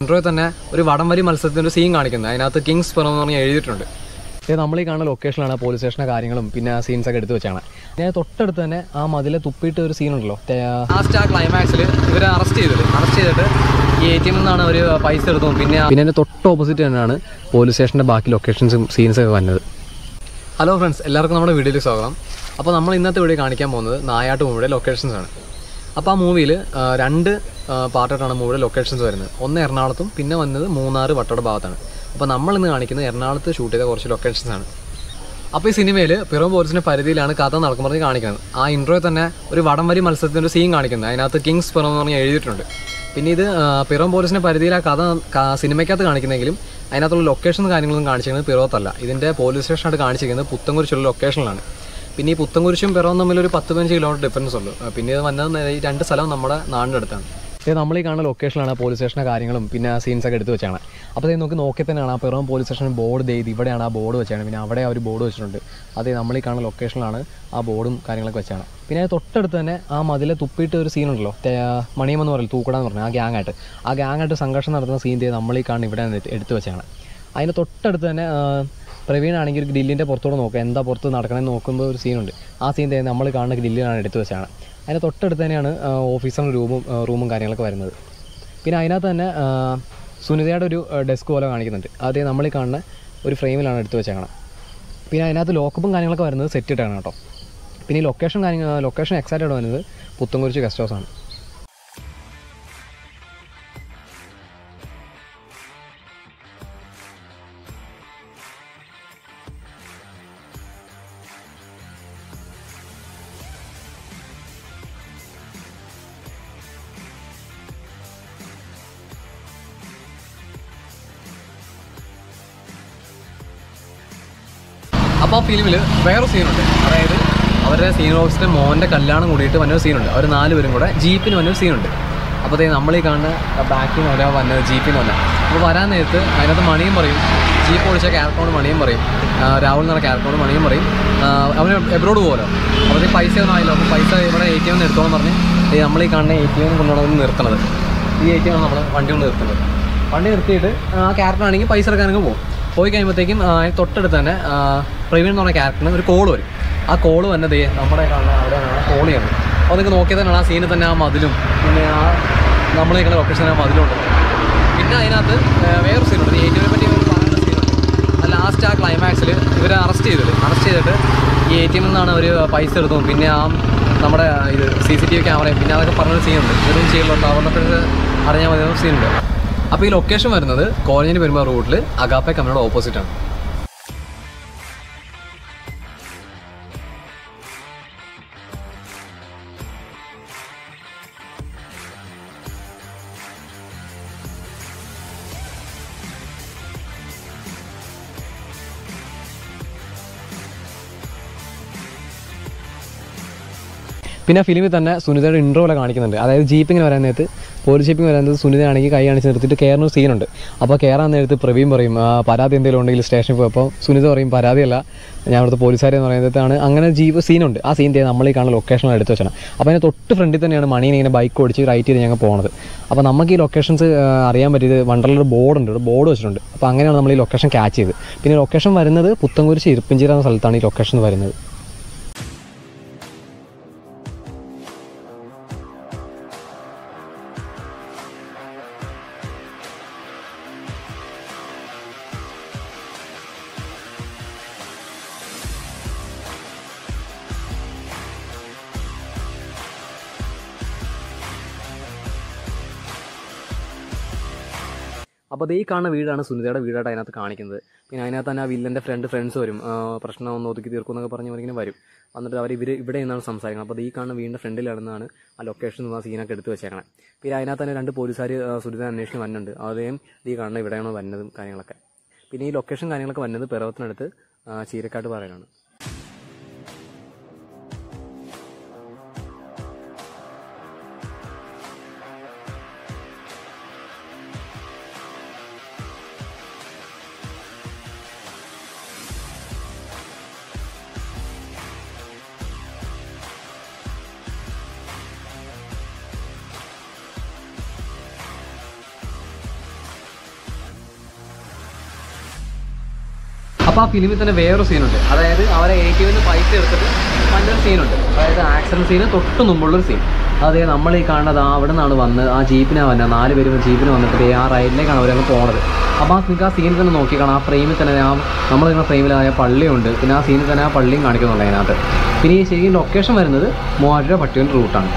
ഇൻട്രോയിൽ തന്നെ ഒരു വടംവലി മത്സരത്തിൻ്റെ ഒരു സീൻ കാണിക്കുന്നത് അതിനകത്ത് കിങ്സ് പെറോ എന്ന് പറഞ്ഞ് എഴുതിയിട്ടുണ്ട് ഇത് നമ്മൾ ഈ കാണുന്ന ലൊക്കേഷനിലാണ് പോലീസ് സ്റ്റേഷൻ്റെ കാര്യങ്ങളും പിന്നെ സീൻസ് ഒക്കെ എടുത്തു വെച്ചാണ് ഞാൻ തൊട്ടടുത്ത് തന്നെ ആ മതിലെ തുപ്പിയിട്ട് ഒരു സീൻ ഉണ്ടല്ലോ ലാസ്റ്റ് ആ ക്ലൈമാക്സിൽ ഇവരെ അറസ്റ്റ് ചെയ്തത് അറസ്റ്റ് ചെയ്തിട്ട് ഈ എ ടി എമ്മിൽ നിന്നാണ് അവർ പൈസ എടുത്തത് പിന്നെ പിന്നെ അതിൻ്റെ തൊട്ട് ഓപ്പോസിറ്റ് തന്നെയാണ് പോലീസ് സ്റ്റേഷൻ്റെ ബാക്കി ലൊക്കേഷൻസും സീൻസൊക്കെ വന്നത് ഹലോ ഫ്രണ്ട്സ് എല്ലാവർക്കും നമ്മുടെ വീഡിയോയിലേക്ക് സ്വാഗതം അപ്പോൾ നമ്മൾ ഇന്നത്തെ വീഡിയോ കാണിക്കാൻ പോകുന്നത് നായാട്ട് മൂവിയുടെ ലൊക്കേഷൻസ് ആണ് അപ്പോൾ ആ മൂവിയിൽ രണ്ട് പാർട്ടായിട്ടാണ് മൂവിയുടെ ലൊക്കേഷൻസ് വരുന്നത് ഒന്ന് എറണാകുളത്തും പിന്നെ വന്നത് മൂന്നാർ വട്ടോട് ഭാഗത്താണ് അപ്പോൾ നമ്മൾ ഇന്ന് കാണിക്കുന്നത് എറണാകുളത്ത് ഷൂട്ട് ചെയ്ത കുറച്ച് ലൊക്കേഷൻസ് ആണ് അപ്പോൾ ഈ സിനിമയിൽ പിറവം പോലീസിൻ്റെ പരിധിയിലാണ് കഥ നടക്കുന്നത് കാണിക്കുന്നത് ആ ഇൻട്രോയിൽ തന്നെ ഒരു വടംവലി മത്സരത്തിൻ്റെ ഒരു സീൻ കാണിക്കുന്നത് അതിനകത്ത് കിങ്സ് പിറവം എന്ന് പറഞ്ഞ് എഴുതിയിട്ടുണ്ട് പിന്നെ ഇത് ആ, പിറവം പോലീസിൻ്റെ പരിധിയിൽ ആ കഥ ക- സിനിമയ്ക്കകത്ത് കാണിക്കുന്നെങ്കിലും അതിനകത്തുള്ള ലൊക്കേഷൻ കാര്യങ്ങളൊന്നും കാണിച്ചിരിക്കുന്നത് പിറവത്തല്ല ഇതിൻ്റെ പോലീസ് സ്റ്റേഷനായിട്ട് കാണിച്ചിരിക്കുന്നത് പുത്തൻകുരിശുള്ള ലൊക്കേഷനിലാണ് പിന്നെ ഈ പുത്തൻകുരിശും പിറവും തമ്മിൽ ഒരു പത്ത് പതിനഞ്ച് കിലോമീറ്റർ ഡിഫറൻസ് ഉള്ളൂ ആ, പിന്നെ ഇത് വന്നത് ഈ രണ്ട് സ്ഥലവും നമ്മുടെ നാടിൻ്റെ അടുത്താണ് ഇത് നമ്മൾ ഈ കാണുന്ന ലൊക്കേഷനിലാണ് പോലീസ് സ്റ്റേഷൻ്റെ കാര്യങ്ങളും പിന്നെ സീൻസ് ഒക്കെ എടുത്ത് വെച്ചാണ് അപ്പോൾ ഇത് നമുക്ക് നോക്കി തന്നെയാണ് ആ പിറവം പോലീസ് സ്റ്റേഷൻ ബോർഡ് ചെയ്ത് ഇവിടെയാണ് ആ ബോർഡ് വെച്ചാണ് പിന്നെ അവിടെ ആ ഒരു ബോർഡ് വെച്ചിട്ടുണ്ട് അതെ നമ്മൾ ഈ കാണുന്ന ലൊക്കേഷനിലാണ് ആ ബോർഡും കാര്യങ്ങളൊക്കെ വെച്ചാണ് പിന്നെ അത് തൊട്ടടുത്ത് തന്നെ ആ മതിലെ തുപ്പിയിട്ട് ഒരു സീൻ ഉണ്ടല്ലോ തേ- മണിയം എന്ന് പറയും തൂക്കടാന്ന് പറഞ്ഞു ആ ഗ്യാങ്ങായിട്ട് ആ ഗ്യാങ്ങായിട്ട് സംഘർഷം നടത്തുന്ന സീൻ ചെയ്ത് നമ്മൾ ഈ കാണുന്ന ഇവിടെ എടുത്ത് വെച്ചാണ് അതിന് തൊട്ടടുത്ത് തന്നെ ആ, പ്രവീൺ ആണെങ്കിൽ ഒരു ഗ്രില്ലിൻ്റെ പുറത്തോട്ട് നോക്കുക എന്താ പുറത്ത് നടക്കണമെന്ന് നോക്കുമ്പോൾ ഒരു സീനുണ്ട് ആ സീൻ നമ്മൾ കാണുന്ന ഗ്രില്ലിലാണ് എടുത്തു വെച്ചാണ് അതിന് തൊട്ടടുത്ത് തന്നെയാണ് ഓഫീസറിൻ്റെ റൂമും ആ, റൂമും കാര്യങ്ങളൊക്കെ വരുന്നത് പിന്നെ അതിനകത്ത് തന്നെ ആ, സുനിതയുടെ ഒരു ഡെസ്ക് പോലെ കാണിക്കുന്നുണ്ട് അതേ നമ്മൾ ഈ കാണുന്ന ഒരു ഫ്രെയിമിലാണ് എടുത്തു വെച്ചേക്കണം പിന്നെ അതിനകത്ത് ലോക്കപ്പും കാര്യങ്ങളൊക്കെ വരുന്നത് സെറ്റ് ഇട്ടാണ് കേട്ടോ പിന്നെ ഈ ലൊക്കേഷൻ കാര്യങ്ങൾ ലൊക്കേഷൻ എക്സാക്റ്റ് ആയിട്ട് വരുന്നത് പുത്തൻകുരിശ് ഗസ്റ്റ് ഹൗസ് ആണ് അപ്പോൾ ആ ഫിലിമിൽ വേറെ സീനുണ്ട് അതായത് അവരുടെ സീൻ ഓഫീസിൻ്റെ മോൻ്റെ കല്യാണം കൂടിയിട്ട് വന്നൊരു സീനുണ്ട് അവർ നാല് പേരും കൂടെ ജീപ്പിന് വന്നൊരു സീനുണ്ട് അപ്പോൾ ദേ നമ്മൾ ഈ കാണുന്ന ബാക്കിൽ നിന്ന് ഒരാൾ വന്നത് ജീപ്പിന് വന്നത് അപ്പോൾ വരാൻ നേരത്ത് അതിനകത്ത് മണിയും പറയും ജീപ്പ് ഓടിച്ച ക്യാരക്ടറോട് മണിയും പറയും ആ, രാഹുൽ എന്ന ക്യാരക്ടറോട് മണിയും പറയും ആ, അവന് എബ്രോഡ് പോകലോ അപ്പോൾ ഈ പൈസ ഒന്നും ആയില്ലോ അപ്പോൾ പൈസ ഇവിടെ എ ടി എം എടുത്തോളം പറഞ്ഞ് ഈ നമ്മൾ ഈ കാണുന്ന എ ടി എം കൊണ്ടുപോകണം നിർത്തണത് ഈ എ ടി എം നമ്മൾ വണ്ടി കൊണ്ട് നിർത്തുന്നത് വണ്ടി നിർത്തിയിട്ട് ആ ക്യാരക്ടർ ആണെങ്കിൽ പൈസ എടുക്കാനൊക്കെ പോകും പോയി കഴിയുമ്പോഴത്തേക്കും ആ, തൊട്ടടുത്ത് തന്നെ ആ, പ്രവീൺ എന്ന് പറഞ്ഞ ക്യാരക്ടറിന് ഒരു കോൾ വരും ആ കോൾ വന്നത് ദേ നമ്മുടെ കാണുന്ന അവിടെ കോൾ ചെയ്യണം അപ്പോൾ നിങ്ങൾക്ക് നോക്കിയാൽ തന്നെ ആ സീനിൽ തന്നെ ആ മതിലും പിന്നെ ആ നമ്മൾ നിൽക്കുന്ന ലൊക്കേഷൻ ആ മതിലുണ്ട് പിന്നെ അതിനകത്ത് ആ, വേറൊരു സീനുണ്ട് ഈ എ പറ്റി ഒരു പറയുന്ന സീനുണ്ട് ആ ലാസ്റ്റ് ആ ക്ലൈമാക്സിൽ ഇവരെ അറസ്റ്റ് ചെയ്തത് അറസ്റ്റ് ചെയ്തിട്ട് ഈ എ ടി എമ്മിൽ നിന്നാണ് അവർ പൈസ എടുത്തതും പിന്നെ ആ നമ്മുടെ ഇത് സി സി ടി വി ക്യാമറയും പിന്നെ അതൊക്കെ പറഞ്ഞൊരു സീനുണ്ട് ഇവരും ചെയ്യലുണ്ട് അവരുടെ അറിഞ്ഞാൽ മതി സീനുണ്ട് അപ്പോൾ ഈ ലൊക്കേഷൻ വരുന്നത് കോളേജിന് വരുമ്പോൾ റൂട്ടിൽ അഗാപ്പെ കമ്പനിയുടെ ഓപ്പോസിറ്റ് ആണ് പിന്നെ ഫിലിമിൽ തന്നെ സുനിതയുടെ ഇൻട്രോല കാണിക്കുന്നുണ്ട് അതായത് ജീപ്പിങ്ങിന് വരാൻ നേരത്ത് പോലീസ് ജീപ്പിങ് വരാൻ നേരത്ത് സുനിതയാണെങ്കിൽ കൈ കാണിച്ച് നിർത്തിയിട്ട് കയറുന്ന ഒരു സീനുണ്ട് അപ്പോൾ കയറാൻ നേരത്ത് പ്രവീൺ പറയും "ആ, പരാതി എന്തെങ്കിലും ഉണ്ടെങ്കിൽ സ്റ്റേഷനിൽ പോയി അപ്പോൾ സുനിത പറയും പരാതിയല്ല ഞാൻ അവിടുത്തെ പോലീസുകാരെന്ന് പറയുന്നതാണ് അങ്ങനെ ജീപ്പ് സീനുണ്ട് ആ സീൻ നമ്മൾ ഈ കാണുന്ന ലൊക്കേഷനിൽ എടുത്ത് വെച്ചാണ് അപ്പോൾ അതിന് തൊട്ട് ഫ്രണ്ടിൽ തന്നെയാണ് മണീനെ ഇങ്ങനെ ബൈക്ക് ഓടിച്ച് റൈറ്റ് ചെയ്ത് ഞങ്ങൾ പോകുന്നത് അപ്പോൾ നമുക്ക് ഈ ലൊക്കേഷൻസ് അറിയാൻ പറ്റിയത് വണ്ടറിലൊരു ബോർഡ് ഉണ്ട് ബോർഡ് വെച്ചിട്ടുണ്ട് അപ്പോൾ അങ്ങനെയാണ് നമ്മൾ ഈ ലൊക്കേഷൻ ക്യാച്ച് ചെയ്ത് പിന്നെ ലൊക്കേഷൻ വരുന്നത് പുത്തൻകുരിശ് ഇരിപ്പിഞ്ചിറ എന്ന സ്ഥലത്താണ് ഈ ലൊക്കേഷൻ വരുന്നത് അപ്പോൾ ഈ കാണുന്ന വീടാണ് സുനിതയുടെ വീടായിട്ട് അതിനകത്ത് കാണിക്കുന്നത് പിന്നെ അതിനകത്ത് തന്നെ ആ വില്ലൻ്റെ ഫ്രണ്ട് ഫ്രണ്ട്സ് വരും ആ, പ്രശ്നം ഒന്ന് ഒതുക്കി തീർക്കും എന്നൊക്കെ പറഞ്ഞ് അവരിങ്ങനെ വരും എന്നിട്ട് അവർ ഇവർ ഇവിടെ നിന്നാണ് സംസാരിക്കുന്നത് അപ്പോൾ ഈ കാണുന്ന വീടിൻ്റെ ഫ്രണ്ടിലാണെന്നാണ് ആ ലൊക്കേഷൻ ആ സീനൊക്കെ എടുത്ത് വെച്ചേക്കണം പിന്നെ അതിനകത്ത് തന്നെ രണ്ട് പോലീസുകാർ സുനിത അന്വേഷണം വന്നിട്ടുണ്ട് അതേം ഈ കാണുന്ന ഇവിടെയാണ് വന്നതും കാര്യങ്ങളൊക്കെ പിന്നെ ഈ ലൊക്കേഷൻ കാര്യങ്ങളൊക്കെ വന്നത് പിറവത്തിനടുത്ത് ആ, ചീരക്കാട്ട് പാറയിലാണ് അപ്പോൾ ആ ഫിലിമിൽ തന്നെ വേറൊരു സീനുണ്ട് അതായത് അവരെ എ ടി എമ്മിൽ പൈസ എടുത്തിട്ട് മറ്റൊരു സീനുണ്ട് അതായത് ആക്സിഡൻറ്റ് സീന് തൊട്ട് മുമ്പുള്ളൊരു സീൻ അതെ നമ്മൾ ഈ കാണുന്നത് ആ അവിടെ നിന്നാണ് വന്ന് ആ ജീപ്പിനാണ് വന്നത് നാല് പേരും ജീപ്പിന് വന്നിട്ട് ദേ ആ റൈഡിലേക്കാണ് അവരങ്ങ് പോണത് അപ്പോൾ ആ നിങ്ങൾക്ക് ആ സീനിൽ തന്നെ നോക്കി കാണാം ആ ഫ്രെയിമിൽ തന്നെ ആ നമ്മൾ നിൽക്കുന്ന ഫ്രെയിമിലായ പള്ളിയുണ്ട് പിന്നെ ആ സീനിൽ തന്നെ ആ പള്ളിയും കാണിക്കുന്നുണ്ട് അതിനകത്ത് പിന്നെ ഈ ശരിക്കും ലൊക്കേഷൻ വരുന്നത് മൂവാറ്റുപുഴ പട്ടിയൂർ റൂട്ടാണ്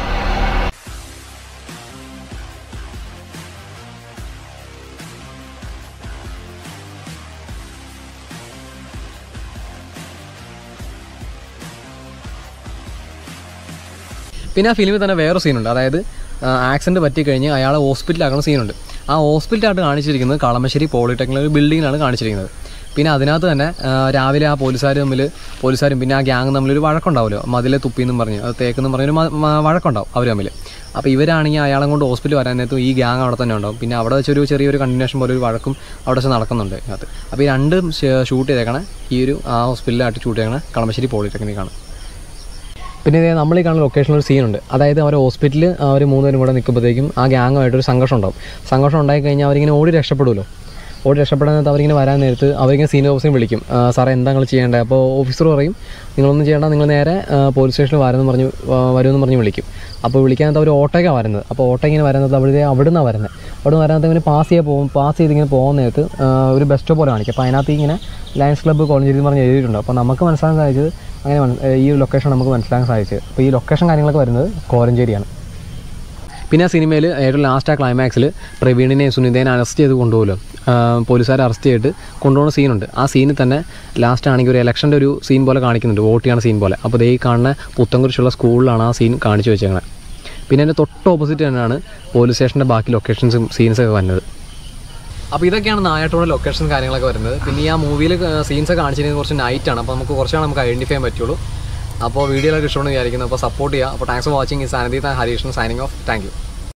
പിന്നെ ആ ഫിലിമിൽ തന്നെ വേറെ സീനുണ്ട് അതായത് ആക്സിഡൻറ്റ് പറ്റിക്കഴിഞ്ഞ് അയാളെ ഹോസ്പിറ്റലാക്കുന്ന സീനുണ്ട് ആ ഹോസ്പിറ്റലായിട്ട് കാണിച്ചിരിക്കുന്നത് കളമശ്ശേരി പോളിടെക്നിക് ഒരു ബിൽഡിങ്ങിലാണ് കാണിച്ചിരിക്കുന്നത് പിന്നെ അതിനകത്ത് തന്നെ ആ, രാവിലെ ആ പോലീസുകാർ തമ്മിൽ പോലീസുകാരും പിന്നെ ആ ഗ്യാങ് തമ്മിലൊരു വഴക്കുണ്ടാവുമല്ലോ മതിലെ തുപ്പിന്നും പറഞ്ഞ് അത് തേക്കെന്നും പറഞ്ഞൊരു മ- മ- വഴക്കുണ്ടാവും അവർ തമ്മിൽ അപ്പോൾ ഇവരാണെങ്കിൽ അയാളെ കൊണ്ട് ഹോസ്പിറ്റലിൽ വരാൻ നേരത്തും ഈ ഗ്യാങ് അവിടെ തന്നെ ഉണ്ടാവും പിന്നെ അവിടെ വെച്ചൊരു ചെറിയൊരു കണ്ടിന്യൂഷൻ പോലെ ഒരു വഴക്കും അവിടെ വെച്ച് നടക്കുന്നുണ്ട് അതിനകത്ത് അപ്പോൾ ഈ രണ്ടും ഷൂട്ട് ചെയ്തേക്കണേ ഈ ഒരു ആ ഹോസ്പിറ്റലിലായിട്ട് ഷൂട്ട് ചെയ്യണേ കളമശ്ശേരി പോളിടെക്നിക്കാണ് പിന്നെ ഇതേ നമ്മൾ ഈ കാണുന്ന ലൊക്കേഷനിൽ ഒരു സീനുണ്ട് അതായത് അവർ ഹോസ്പിറ്റലിൽ അവർ മൂന്നുപേരും കൂടെ നിൽക്കുമ്പോഴത്തേക്കും ആ ഗ്യാങ്ങുമായിട്ടൊരു സംഘർഷം ഉണ്ടാവും സംഘർഷം ഉണ്ടായി കഴിഞ്ഞാൽ അവരിങ്ങനെ ഓടി രക്ഷപ്പെടുമല്ലോ ഓടി രക്ഷപ്പെടാൻ നേരത്ത് അവരിങ്ങനെ വരാൻ നേരത്ത് അവരിങ്ങനെ സീനിയർ ഓഫീസിനെ വിളിക്കും ആ, സാറേ എന്താ നിങ്ങൾ ചെയ്യേണ്ടത് അപ്പോൾ ഓഫീസർ പറയും നിങ്ങളൊന്നും ചെയ്യേണ്ട നിങ്ങൾ നേരെ ആ, പോലീസ് സ്റ്റേഷനിൽ വരുമെന്ന് പറഞ്ഞ് ആ, വരുമെന്ന് പറഞ്ഞ് വിളിക്കും അപ്പോൾ വിളിക്കാനത്ത് അവർ ഓട്ടോയ്ക്കാണ് വരുന്നത് അപ്പോൾ ഓട്ടോ ഇങ്ങനെ വരുന്നത് അവിടെ അവിടെ നിന്നാണ് വരുന്നത് അവിടെ നിന്ന് വരാനത്ത് ഇങ്ങനെ പാസ് ചെയ്യാൻ പോകും പാസ് ചെയ്ത് ഇങ്ങനെ പോകുന്ന നേരത്ത് ആ, ഒരു ബസ് സ്റ്റോപ്പ് പോലെ കാണിക്കും അപ്പോൾ അതിനകത്ത് ഇങ്ങനെ ലയൺസ് ക്ലബ്ബ് കോളഞ്ചേരി എന്ന് പറഞ്ഞ് എഴുതിയിട്ടുണ്ട് അപ്പോൾ നമുക്ക് മനസ്സിലാക്കാൻ സാധിച്ചത് അങ്ങനെ മന- ഈ ലൊക്കേഷൻ നമുക്ക് മനസ്സിലാക്കാൻ സാധിച്ചത് അപ്പോൾ ഈ ലൊക്കേഷൻ കാര്യങ്ങളൊക്കെ വരുന്നത് കോരഞ്ചേരിയാണ് പിന്നെ ആ സിനിമയിൽ ഏറ്റവും ലാസ്റ്റ് ആ ക്ലൈമാക്സിൽ പ്രവീണിനെയും സുനിതേനെ അറസ്റ്റ് ചെയ്ത് കൊണ്ടുപോകുമല്ലോ പോലീസുകാരെ അറസ്റ്റ് ചെയ്തിട്ട് കൊണ്ടുപോകുന്ന സീനുണ്ട് ആ സീനിൽ തന്നെ ലാസ്റ്റ് ആണെങ്കിൽ ഒരു ഇലക്ഷൻ്റെ ഒരു സീൻ പോലെ കാണിക്കുന്നുണ്ട് വോട്ട് ചെയ്യണ സീൻ പോലെ അപ്പോൾ ദേ ഈ കാണുന്ന പുത്തൻകുരിശുള്ള സ്കൂളിലാണ് ആ സീൻ കാണിച്ചു വെച്ചേക്കണത് പിന്നെ അതിൻ്റെ തൊട്ട് ഓപ്പോസിറ്റ് തന്നെയാണ് പോലീസ് സ്റ്റേഷൻ്റെ ബാക്കി ലൊക്കേഷൻസും സീൻസൊക്കെ വരുന്നത് അപ്പോൾ ഇതൊക്കെയാണ് നായാട്ടോടെ ലൊക്കേഷൻ കാര്യങ്ങളൊക്കെ വരുന്നത് പിന്നെ ഈ ആ മൂവിയിൽ സീൻസൊക്കെ കാണിച്ചിരുന്നത് കുറച്ച് നൈറ്റാണ് അപ്പോൾ നമുക്ക് കുറച്ചാണ് നമുക്ക് ഐഡൻറ്റിഫൈ ചെയ്യാൻ പറ്റുള്ളൂ അപ്പോൾ വീഡിയോയിലൊക്കെ ഇഷ്ടമെന്ന് വിചാരിക്കുന്നു അപ്പോൾ സപ്പോർട്ട് ചെയ്യുക അപ്പോൾ താങ്ക്സ് ഫോർ വാച്ചിങ് ഈ Sanidhi Hareeshan signing off thank U